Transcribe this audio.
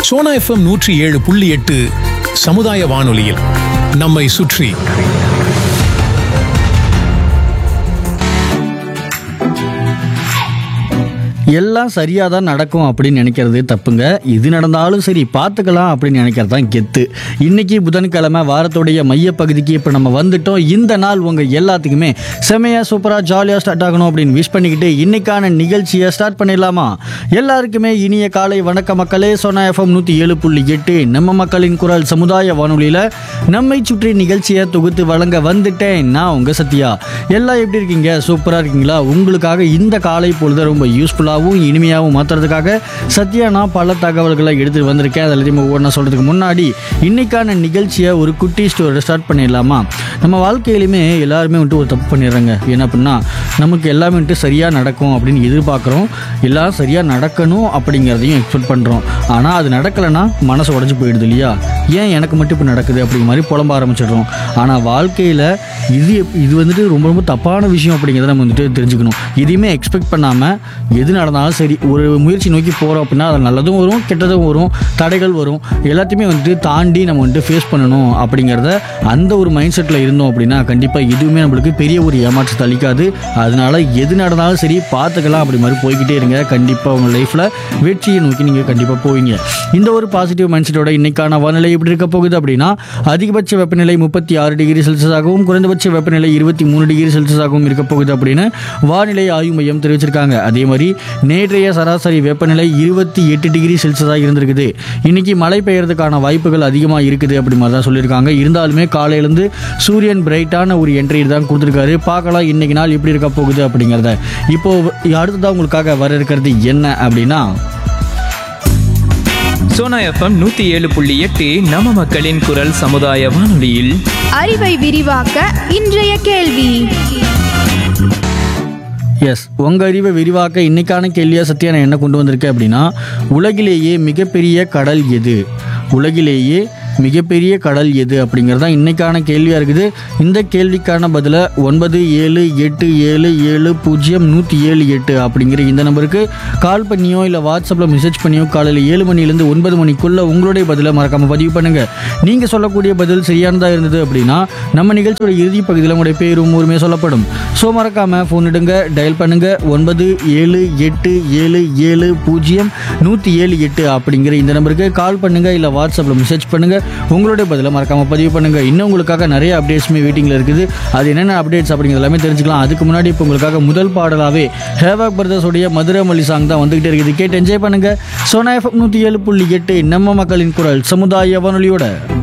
Sona FM நூற்றி ஏழு புள்ளி எட்டு சமுதாய வானொலியில் நம்மை சுற்றி எல்லாம் சரியாக தான் நடக்கும் அப்படின்னு நினைக்கிறது தப்புங்க இது நடந்தாலும் சரி பார்த்துக்கலாம் அப்படின்னு நினைக்கிறது தான் கெத்து இன்னைக்கு புதன்கிழமை வாரத்துடைய மையப்பகுதிக்கு இப்போ நம்ம வந்துட்டோம் இந்த நாள் உங்கள் எல்லாத்துக்குமே செமையாக சூப்பராக ஜாலியாக ஸ்டார்ட் ஆகணும் அப்படின்னு விஷ் பண்ணிக்கிட்டு இன்னைக்கான நிகழ்ச்சியை ஸ்டார்ட் பண்ணிடலாமா எல்லாருக்குமே இனிய காலை வணக்க மக்களே சோனா எஃப்எம் நூற்றி ஏழு புள்ளி எட்டு நம்ம மக்களின் குரல் சமுதாய வானொலியில் நம்மை சுற்றி நிகழ்ச்சியை தொகுத்து வழங்க வந்துட்டேன் நான் உங்கள் சத்யா எல்லாம் எப்படி இருக்கீங்க சூப்பராக இருக்கீங்களா உங்களுக்காக இந்த காலை பொழுது ரொம்ப யூஸ்ஃபுல்லாகவும் இனிமையாகவும் மாற்றுறதுக்காக சத்யா நான் பல தகவல்களை எடுத்துகிட்டு வந்திருக்கேன் அதை எல்லாத்தையும் ஒவ்வொன்றா சொல்கிறதுக்கு முன்னாடி இன்னைக்கான நிகழ்ச்சியை ஒரு குட்டி ஸ்டோரி ஸ்டார்ட் பண்ணிடலாமா நம்ம வாழ்க்கையிலுமே எல்லாருமே வந்துட்டு ஒரு தப்பு பண்ணிடுறாங்க என்ன அப்படின்னா நமக்கு எல்லாமே வந்துட்டு சரியாக நடக்கும் அப்படின்னு எதிர்பார்க்குறோம் எல்லாம் சரியாக நடக்கணும் அப்படிங்கிறதையும் எக்ஸ்பெக்ட் பண்ணுறோம் ஆனால் அது நடக்கலைன்னா மனசு உடஞ்சி போயிடுது இல்லையா ஏன் எனக்கு மட்டும் இப்போ நடக்குது அப்படிங்கிற மாதிரி புலம்ப ஆரம்பிச்சிடுறோம் ஆனால் வாழ்க்கையில் இது எப்- இது வந்துட்டு ரொம்ப ரொம்ப தப்பான விஷயம் அப்படிங்கிறத நம்ம வந்துட்டு தெரிஞ்சுக்கணும் எதையுமே எக்ஸ்பெக்ட் பண்ணாமல் எது நடந்தாலும் சரி ஒரு முயற்சி நோக்கி போகிறோம் அப்படின்னா அது நல்லதும் வரும் கெட்டதும் வரும் தடைகள் வரும் எல்லாத்தையுமே வந்துட்டு தாண்டி நம்ம வந்துட்டு ஃபேஸ் பண்ணணும் அப்படிங்கிறத அந்த ஒரு மைண்ட் செட்டில் இருந்தோம் அப்படின்னா கண்டிப்பாக எதுவுமே நம்மளுக்கு பெரிய ஒரு ஏமாற்றத்தை அளிக்காது அதனால எது நடந்தாலும் சரி பார்த்துக்கலாம் அப்படி மாதிரி போய்கிட்டே இருங்க கண்டிப்பாக உங்கள் லைஃப்பில் வெற்றியை நோக்கி நீங்கள் கண்டிப்பாக போவீங்க இந்த ஒரு பாசிட்டிவ் மைண்ட் செட்டோட இன்னைக்கான வானிலை எப்படி இருக்க போகுது அப்படின்னா அதிகபட்ச வெப்பநிலை முப்பத்தி ஆறு டிகிரி செல்சியஸாகவும் குறைந்தபட்ச வெப்பநிலை இருபத்தி மூணு டிகிரி செல்சியஸாகவும் இருக்க போகுது அப்படின்னு வானிலை ஆய்வு மையம் தெரிவிச்சிருக்காங்க அதே மாதிரி நேற்றைய சராசரி வெப்பநிலை இருபத்தி எட்டு டிகிரி செல்சியஸாக இருந்திருக்குது இன்னைக்கு மழை பெய்யறதுக்கான வாய்ப்புகள் அதிகமாக இருக்குது அப்படி மாதிரி தான் சொல்லியிருக்காங்க இருந்தாலுமே காலையிலேருந்து சூரியன் பிரைட்டான ஒரு என்ட்ரி தான் கொடுத்துருக்காரு பார்க்கலாம் இன்னைக்கு நாள் எப்படி இருக்க போகுது அப்படிங்கிறத இப்போ அடுத்ததாக உங்களுக்காக வர இருக்கிறது என்ன அப்படின்னா சோனா எஃப்எம் நூத்தி ஏழு புள்ளி எட்டு நம்ம மக்களின் குரல் சமுதாய வானொலியில் அறிவை விரிவாக்க இன்றைய கேள்வி எஸ் உங்கள் அறிவை விரிவாக்க இன்னைக்கான கேள்வியாக சத்யா நான் என்ன கொண்டு வந்திருக்கேன் அப்படின்னா உலகிலேயே மிகப்பெரிய கடல் எது உலகிலேயே மிகப்பெரிய கடல் எது அப்படிங்கிறது தான் இன்னைக்கான கேள்வியாக இருக்குது இந்த கேள்விக்கான பதிலை ஒன்பது ஏழு எட்டு ஏழு ஏழு பூஜ்ஜியம் நூற்றி ஏழு எட்டு அப்படிங்கிற இந்த நம்பருக்கு கால் பண்ணியோ இல்லை வாட்ஸ்அப்பில் மெசேஜ் பண்ணியோ காலையில் ஏழு மணிலேருந்து ஒன்பது மணிக்குள்ளே உங்களுடைய பதிலை மறக்காமல் பதிவு பண்ணுங்கள் நீங்கள் சொல்லக்கூடிய பதில் சரியானதாக இருந்தது அப்படின்னா நம்ம நிகழ்ச்சியோட இறுதி பகுதியில் உங்களுடைய பேரும் ஊருமே சொல்லப்படும் ஸோ மறக்காமல் ஃபோன் எடுங்க டயல் பண்ணுங்க ஒன்பது ஏழு எட்டு ஏழு ஏழு பூஜ்ஜியம் நூற்றி ஏழு எட்டு அப்படிங்கிற இந்த நம்பருக்கு கால் பண்ணுங்க இல்லை வாட்ஸ்அப்பில் மெசேஜ் பண்ணுங்க உங்களுடைய பதிலை மறக்காமல் பதிவு பண்ணுங்க இன்னும் உங்களுக்காக நிறைய அப்டேட்ஸுமே வெயிட்டிங்கில் இருக்குது அது என்னென்ன அப்டேட்ஸ் அப்படிங்கிறது எல்லாமே தெரிஞ்சுக்கலாம் அதுக்கு முன்னாடி இப்போ உங்களுக்காக முதல் பாடலாகவே ஹேவாக் பிரதர்ஸோடைய மதுரை மல்லி சாங் தான் வந்துகிட்டே இருக்குது கேட்டு என்ஜாய் பண்ணுங்க சோனா எஃப்எம் நூற்றி ஏழு புள்ளி எட்டு நம்ம மக்களின் குரல் சமுதாய வானொலியோட